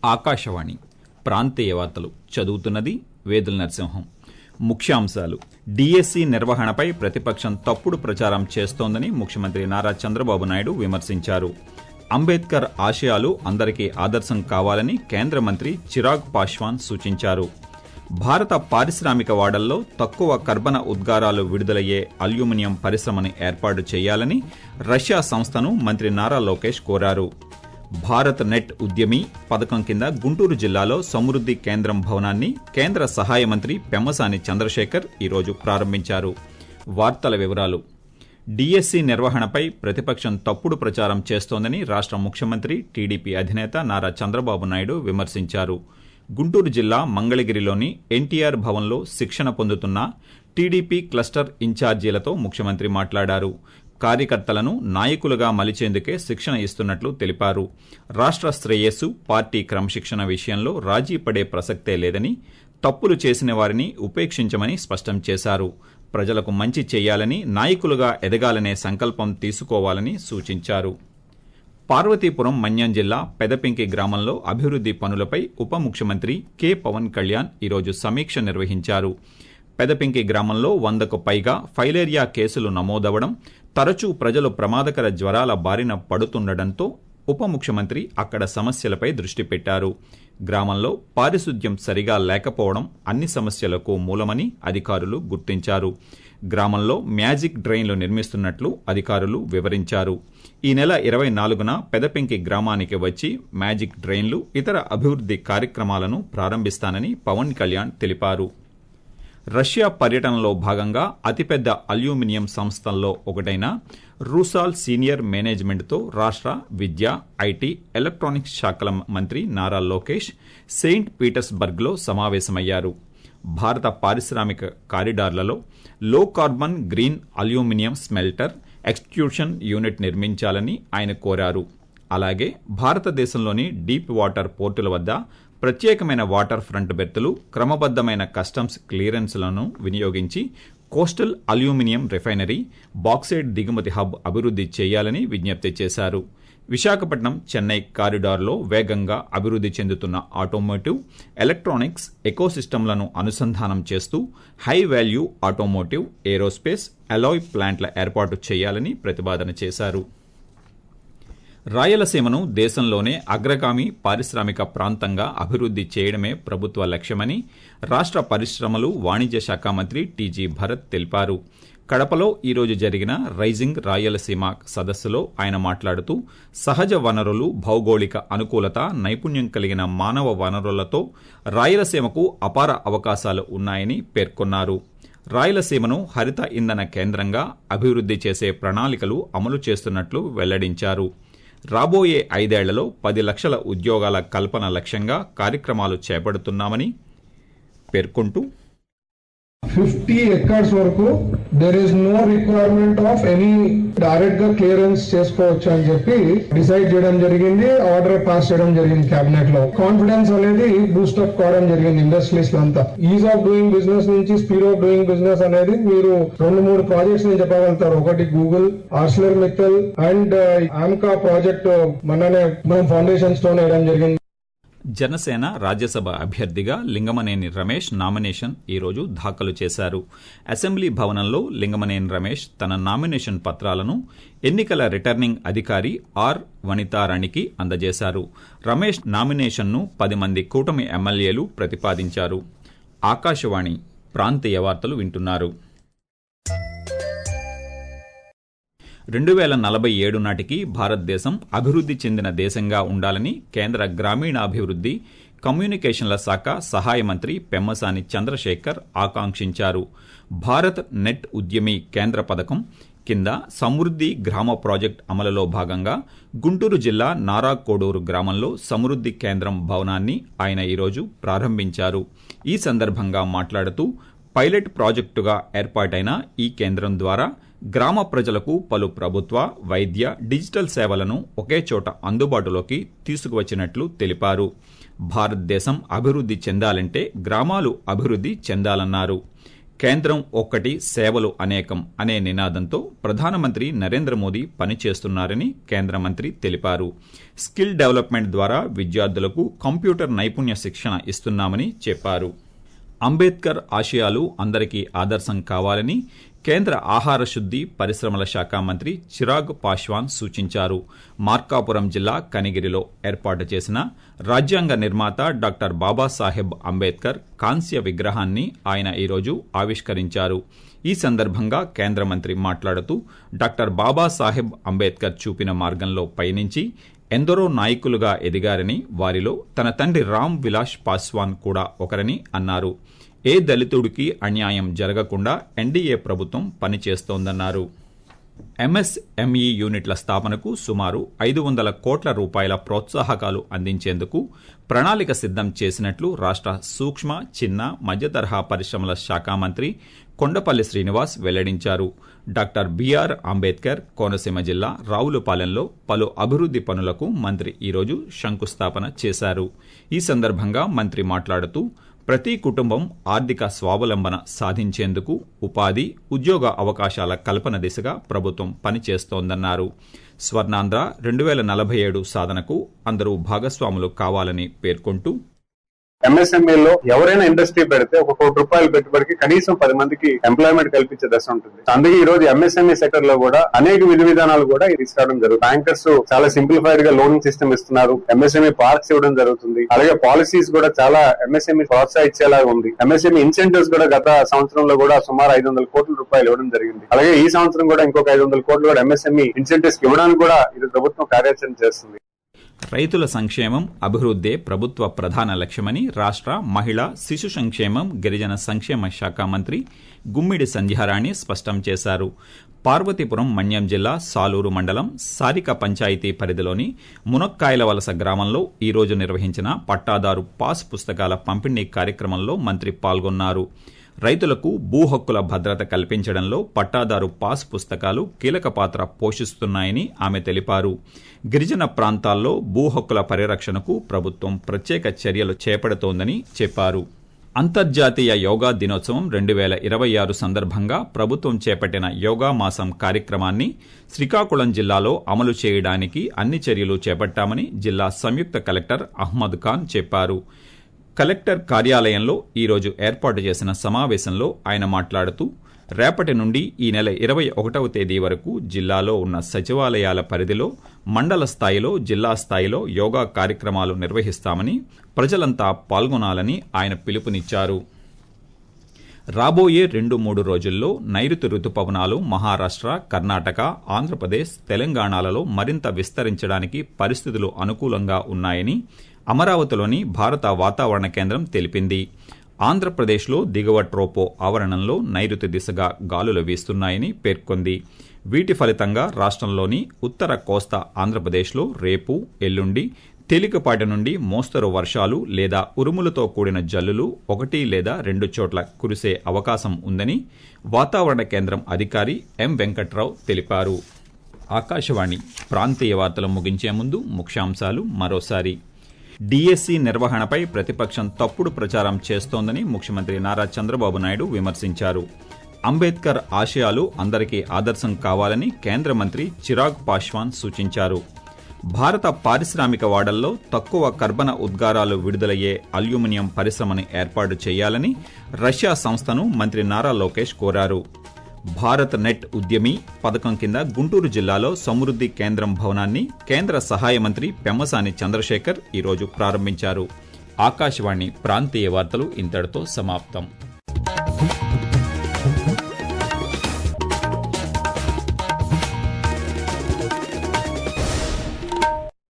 ఆకాశవాణి ప్రాంతీయ వార్తలు చదువుతున్నది వేదుల నరసింహం ముఖ్యాంశాలు డిఎస్సి నిర్వహణపై ప్రతిపక్షం తప్పుడు ప్రచారం చేస్తోందని ముఖ్యమంత్రి నారా చంద్రబాబు నాయుడు విమర్శించారు అంబేద్కర్ ఆశయాలు అందరికీ ఆదర్శం కావాలని కేంద్ర మంత్రి చిరాగ్ పాశ్వాన్ సూచించారు భారత పారిశ్రామిక వాడల్లో తక్కువ కర్బన ఉద్గారాలు విడుదలయ్యే అల్యూమినియం పరిశ్రమని ఏర్పాటు చేయాలని రష్యా సంస్థను మంత్రి నారా లోకేష్ కోరారు భారత్ నెట్ ఉద్యమి పథకం కింద గుంటూరు జిల్లాలో సమృద్ది కేంద్రం భవనాన్ని కేంద్ర సహాయ మంత్రి పెమ్మసాని చంద్రశేఖర్ ఈరోజు ప్రారంభించారు వార్తల వివరాలు డిఎస్సి నిర్వహణపై ప్రతిపక్షం తప్పుడు ప్రచారం చేస్తోందని రాష్ట ముఖ్యమంత్రి టీడీపీ అధినేత నారా చంద్రబాబు నాయుడు విమర్శించారు గుంటూరు జిల్లా మంగళగిరిలోని ఎన్టీఆర్ భవన్లో శిక్షణ పొందుతున్న టీడీపీ క్లస్టర్ ఇన్ఛార్జీలతో ముఖ్యమంత్రి మాట్లాడారు కార్యకర్తలను నాయకులుగా మలిచేందుకే శిక్షణ ఇస్తున్నట్లు తెలిపారు రాష్ట్ర శ్రేయస్సు పార్టీ క్రమశిక్షణ విషయంలో రాజీ పడే ప్రసక్తే లేదని తప్పులు చేసిన వారిని ఉపేక్షించమని స్పష్టం చేశారు ప్రజలకు మంచి చేయాలని నాయకులుగా ఎదగాలనే సంకల్పం తీసుకోవాలని సూచించారు పార్వతీపురం మన్యం జిల్లా పెదపింకి గ్రామంలో అభివృద్ది పనులపై ఉప ముఖ్యమంత్రి కె పవన్ కళ్యాణ్ ఈరోజు సమీక్ష నిర్వహించారు పెదపింకి గ్రామంలో వందకు పైగా ఫైలేరియా కేసులు నమోదవడం తరచూ ప్రజలు ప్రమాదకర జ్వరాల బారిన పడుతుండటంతో ఉప ముఖ్యమంత్రి అక్కడ సమస్యలపై దృష్టి పెట్టారు గ్రామంలో పారిశుద్ధ్యం సరిగా లేకపోవడం అన్ని సమస్యలకు మూలమని అధికారులు గుర్తించారు గ్రామంలో మ్యాజిక్ డ్రైన్లు నిర్మిస్తున్నట్లు అధికారులు వివరించారు ఈ నెల ఇరవై నాలుగున పెదపెంకి గ్రామానికి వచ్చి మ్యాజిక్ డ్రైన్లు ఇతర అభివృద్ది కార్యక్రమాలను ప్రారంభిస్తానని పవన్ కళ్యాణ్ తెలిపారు రష్యా పర్యటనలో భాగంగా అతిపెద్ద అల్యూమినియం సంస్థల్లో ఒకటైన రూసాల్ సీనియర్ మేనేజ్మెంట్తో రాష్ట్ర విద్య ఐటీ ఎలక్ట్రానిక్స్ శాఖల మంత్రి నారా లోకేష్ సెయింట్ పీటర్స్బర్గ్లో సమావేశమయ్యారు భారత పారిశ్రామిక కారిడార్లలో low carbon green aluminium smelter execution unit నిర్మించాలని ఆయన కోరారు అలాగే భారతదేశంలోని డీప్ వాటర్ పోర్టుల వద్ద ప్రత్యేకమైన వాటర్ ఫ్రంట్ బెర్తులు క్రమబద్దమైన కస్టమ్స్ క్లియరెన్స్లను వినియోగించి కోస్టల్ అల్యూమినియం రిఫైనరీ బాక్సైడ్ దిగుమతి హబ్ అభివృద్ది చేయాలని విజ్ఞప్తి చేశారు విశాఖపట్నం చెన్నై కారిడార్లో వేగంగా అభివృద్ది చెందుతున్న ఆటోమోటివ్ ఎలక్ట్రానిక్స్ ఎకోసిస్టమ్లను అనుసంధానం చేస్తూ high value automotive aerospace alloy ప్లాంట్ల ఏర్పాటు చేయాలని ప్రతిపాదన చేశారు రాయలసీమను దేశంలోనే అగ్రగామి పారిశ్రామిక ప్రాంతంగా అభివృద్ది చేయడమే ప్రభుత్వ లక్ష్యమని రాష్ట్ర పరిశ్రమలు వాణిజ్య శాఖ మంత్రి టీజీ భరత్ తెలిపారు కడపలో ఈరోజు జరిగిన రైజింగ్ రాయలసీమ సదస్సులో ఆయన మాట్లాడుతూ సహజ వనరులు భౌగోళిక అనుకూలత నైపుణ్యం కలిగిన మానవ వనరులతో రాయలసీమకు అపార అవకాశాలు ఉన్నాయని పేర్కొన్నారు రాయలసీమను హరిత ఇంధన కేంద్రంగా అభివృద్ది చేసే ప్రణాళికలు అమలు చేస్తున్నట్లు వెల్లడించారు రాబోయే ఐదేళ్లలో పది లక్షల ఉద్యోగాల కల్పన లక్ష్యంగా కార్యక్రమాలు చేపడుతున్నామని పేర్కొంటూ 50 ఎకర్స్ వరకు there is no requirement of any direct గా క్లియరెన్స్ చేసుకోవచ్చు అని చెప్పి డిసైడ్ చేయడం జరిగింది ఆర్డర్ పాస్ చేయడం జరిగింది కేబినెట్ లో కాన్ఫిడెన్స్ అనేది బూస్ట్ అప్ కావడం జరిగింది ఇండస్ట్రీస్ అంతా ఈజ్ ఆఫ్ డూయింగ్ బిజినెస్ నుంచి స్పీడ్ ఆఫ్ డూయింగ్ బిజినెస్ అనేది మీరు రెండు మూడు ప్రాజెక్ట్స్ ని చెప్పగలుగుతారు ఒకటి గూగుల్ ఆర్సిలర్ మిత్తల్ అండ్ ఆమ్కా ప్రాజెక్ట్ మననే మనం ఫౌండేషన్ స్టోన్ వేయడం జరిగింది జనసేన రాజ్యసభ అభ్యర్థిగా లింగమనేని రమేష్ నామినేషన్ ఈరోజు దాఖలు చేశారు అసెంబ్లీ భవనంలో లింగమనేని రమేష్ తన నామినేషన్ పత్రాలను ఎన్నికల రిటర్నింగ్ అధికారి ఆర్ వనితారాణికి అందజేశారు రమేష్ నామినేషన్ను పది మంది కూటమి ఎమ్మెల్యేలు ప్రతిపాదించారు ఆకాశవాణి ప్రాంతీయ వార్తలు వింటున్నారు రెండు వేల నలభై ఏడు నాటికి భారతదేశం అభివృద్ది చెందిన దేశంగా ఉండాలని కేంద్ర గ్రామీణాభివృద్ది కమ్యూనికేషన్ల శాఖ సహాయ మంత్రి పెమ్మసాని చంద్రశేఖర్ ఆకాంక్షించారు భారత్ నెట్ ఉద్యమి కేంద్ర పథకం కింద సమృద్ది గ్రామ ప్రాజెక్ట్ అమలులో భాగంగా గుంటూరు జిల్లా నారాకోడూరు గ్రామంలో సమృద్ది కేంద్రం భవనాన్ని ఆయన ఈరోజు ప్రారంభించారు ఈ సందర్భంగా మాట్లాడుతూ పైలట్ ప్రాజెక్టుగా ఏర్పాటైన ఈ కేంద్రం ద్వారా గ్రామ ప్రజలకు పలు ప్రభుత్వ వైద్య డిజిటల్ సేవలను ఒకే చోట అందుబాటులోకి తీసుకువచ్చినట్లు తెలిపారు భారతదేశం అభివృద్ది చెందాలంటే గ్రామాలు అభివృద్ది చెందాలన్నారు కేంద్రం ఒక్కటి సేవలు అనేకం అనే నినాదంతో ప్రధానమంత్రి నరేంద్ర మోదీ పనిచేస్తున్నారని కేంద్ర మంత్రి తెలిపారు స్కిల్ డెవలప్మెంట్ ద్వారా విద్యార్థులకు కంప్యూటర్ నైపుణ్య శిక్షణ ఇస్తున్నామని చెప్పారు అంబేద్కర్ ఆశయాలు అందరికీ ఆదర్శం కావాలని కేంద్ర ఆహార శుద్ది పరిశ్రమల శాఖ మంత్రి చిరాగ్ పాశ్వాన్ సూచించారు మార్కాపురం జిల్లా కనిగిరిలో ఏర్పాటు చేసిన రాజ్యాంగ నిర్మాత డాక్టర్ బాబాసాహెబ్ అంబేద్కర్ కాంస్య విగ్రహాన్ని ఆయన ఈరోజు ఆవిష్కరించారు ఈ సందర్భంగా కేంద్ర మంత్రి మాట్లాడుతూ డాక్టర్ బాబాసాహెబ్ అంబేద్కర్ చూపిన మార్గంలో పయనించి ఎందరో నాయకులుగా ఎదిగారని వారిలో తన తండ్రి రామ్ విలాస్ పాస్వాన్ కూడా ఒకరని అన్నారు ఏ దళితుడికి అన్యాయం జరగకుండా ఎన్డీఏ ప్రభుత్వం పనిచేస్తోందన్నారు ఎంఎస్ఎంఈ యూనిట్ల స్థాపనకు సుమారు ఐదు వందల కోట్ల రూపాయల ప్రోత్సాహకాలు అందించేందుకు ప్రణాళిక సిద్దం చేసినట్లు రాష్ట సూక్ష్మ చిన్న మధ్యతరహా పరిశ్రమల శాఖ మంత్రి కొండపల్లి శ్రీనివాస్ వెల్లడించారు డాక్టర్ బీఆర్ అంబేద్కర్ కోనసీమ జిల్లా రావులపాలెంలో పలు అభివృద్ది పనులకు మంత్రి ఈరోజు శంకుస్థాపన చేశారు ఈ సందర్భంగా మంత్రి మాట్లాడుతూ ప్రతి కుటుంబం ఆర్థిక స్వావలంబన సాధించేందుకు ఉపాధి ఉద్యోగ అవకాశాల కల్పన దిశగా ప్రభుత్వం పనిచేస్తోందన్నారు స్వర్ణాంధ్ర రెండు వేల నలభై ఏడు సాధనకు అందరూ భాగస్వాములు కావాలని పేర్కొంటూ ఎంఎస్ఎంఈ లో ఎవరైనా ఇండస్ట్రీ పెడితే ఒక కోటి రూపాయలు పెట్టుబడికి కనీసం పది మందికి ఎంప్లాయ్మెంట్ కల్పించే దశ ఉంటుంది అందుకే ఈ రోజు ఎంఎస్ఎంఈ సెక్టర్ లో కూడా అనేక విధి విధానాలు కూడా తీసుకురావడం జరుగుతుంది బ్యాంకర్స్ చాలా సింప్లిఫైడ్ గా లోనింగ్ సిస్టమ్ ఇస్తున్నారు ఎంఎస్ఎంఈ పార్క్స్ ఇవ్వడం జరుగుతుంది అలాగే పాలసీస్ కూడా చాలా ఎంఎస్ఎంఈ ప్రోత్సహించేలాగా ఉంది ఎంఎస్ఎంఈ ఇన్సెంటివ్స్ కూడా గత సంవత్సరంలో కూడా సుమారు ఐదు వందల కోట్ల రూపాయలు ఇవ్వడం జరిగింది అలాగే ఈ సంవత్సరం కూడా ఇంకొక ఐదు వందల కోట్లు కూడా ఎంఎస్ఎంఈ ఇన్సెంటివ్స్ ఇవ్వడానికి కూడా ఇది ప్రభుత్వం కార్యాచరణ చేస్తుంది రైతుల సంక్షేమం అభివృద్దే ప్రభుత్వ ప్రధాన లక్ష్యమని రాష్ట్ర మహిళా శిశు సంక్షేమం గిరిజన సంక్షేమ శాఖ మంత్రి గుమ్మిడి సంధ్యారాణి స్పష్టం చేశారు పార్వతీపురం మన్యం జిల్లా సాలూరు మండలం సారిక పంచాయతీ పరిధిలోని మునక్కాయల వలస గ్రామంలో ఈ రోజు నిర్వహించిన పట్టాదారు పాస్ పుస్తకాల పంపిణీ కార్యక్రమంలో మంత్రి పాల్గొన్నారు రైతులకు భూ హక్కుల భద్రత కల్పించడంలో పట్టాదారు పాస్ పుస్తకాలు కీలక పాత్ర పోషిస్తున్నాయని ఆమె తెలిపారు గిరిజన ప్రాంతాల్లో భూ హక్కుల పరిరక్షణకు ప్రభుత్వం ప్రత్యేక చర్యలు చేపడుతోందని చెప్పారు అంతర్జాతీయ యోగా దినోత్సవం రెండు వేల ఇరవై ఆరు సందర్భంగా ప్రభుత్వం చేపట్టిన యోగా మాసం కార్యక్రమాన్ని శ్రీకాకుళం జిల్లాలో అమలు చేయడానికి అన్ని చర్యలు చేపట్టామని జిల్లా సంయుక్త కలెక్టర్ అహ్మద్ ఖాన్ చెప్పారు కలెక్టర్ కార్యాలయంలో ఈరోజు ఏర్పాటు చేసిన సమావేశంలో ఆయన మాట్లాడుతూ రేపటి నుండి ఈ నెల ఇరవై ఒకటవ తేదీ వరకు జిల్లాలో ఉన్న సచివాలయాల పరిధిలో మండల స్థాయిలో జిల్లా స్థాయిలో యోగా కార్యక్రమాలు నిర్వహిస్తామని ప్రజలంతా పాల్గొనాలని ఆయన పిలుపునిచ్చారు రాబోయే రెండు మూడు రోజుల్లో నైరుతి రుతుపవనాలు మహారాష్ట్ర కర్ణాటక ఆంధ్రప్రదేశ్ తెలంగాణలలో మరింత విస్తరించడానికి పరిస్థితులు అనుకూలంగా ఉన్నాయని అమరావతిలోని భారత వాతావరణ కేంద్రం తెలిపింది ఆంధ్రప్రదేశ్లో దిగువ ట్రోపో ఆవరణంలో నైరుతి దిశగా గాలులు వీస్తున్నాయని పేర్కొంది వీటి ఫలితంగా రాష్ట్రంలోని ఉత్తర కోస్తా ఆంధ్రప్రదేశ్లో రేపు ఎల్లుండి తేలికపాటి నుండి మోస్తరు వర్షాలు లేదా ఉరుములతో కూడిన జల్లులు ఒకటి లేదా రెండు చోట్ల కురిసే అవకాశం ఉందని వాతావరణ కేంద్రం అధికారి ఎం వెంకట్రావు తెలిపారు ఆకాశవాణి ప్రాంతీయ వార్తలు ముగించే ముందు ముఖ్యాంశాలు మరోసారి డిఎస్సి నిర్వహణపై ప్రతిపక్షం తప్పుడు ప్రచారం చేస్తోందని ముఖ్యమంత్రి నారా చంద్రబాబు నాయుడు విమర్శించారు అంబేద్కర్ ఆశయాలు అందరికీ ఆదర్శం కావాలని కేంద్ర మంత్రి చిరాగ్ పాశ్వాన్ సూచించారు భారత పారిశ్రామిక వాడల్లో తక్కువ కర్బన ఉద్గారాలు విడుదలయ్యే అల్యూమినియం పరిశ్రమని ఏర్పాటు చేయాలని రష్యా సంస్థను మంత్రి నారా లోకేష్ కోరారు భారత్ నెట్ ఉద్యమి పథకం కింద గుంటూరు జిల్లాలో సమృద్ది కేంద్రం భవనాన్ని కేంద్ర సహాయ మంత్రి పెమ్మసాని చంద్రశేఖర్ ఈరోజు ప్రారంభించారు ఆకాశవాణి ప్రాంతీయ వార్తలు ఇంతటితో సమాప్తం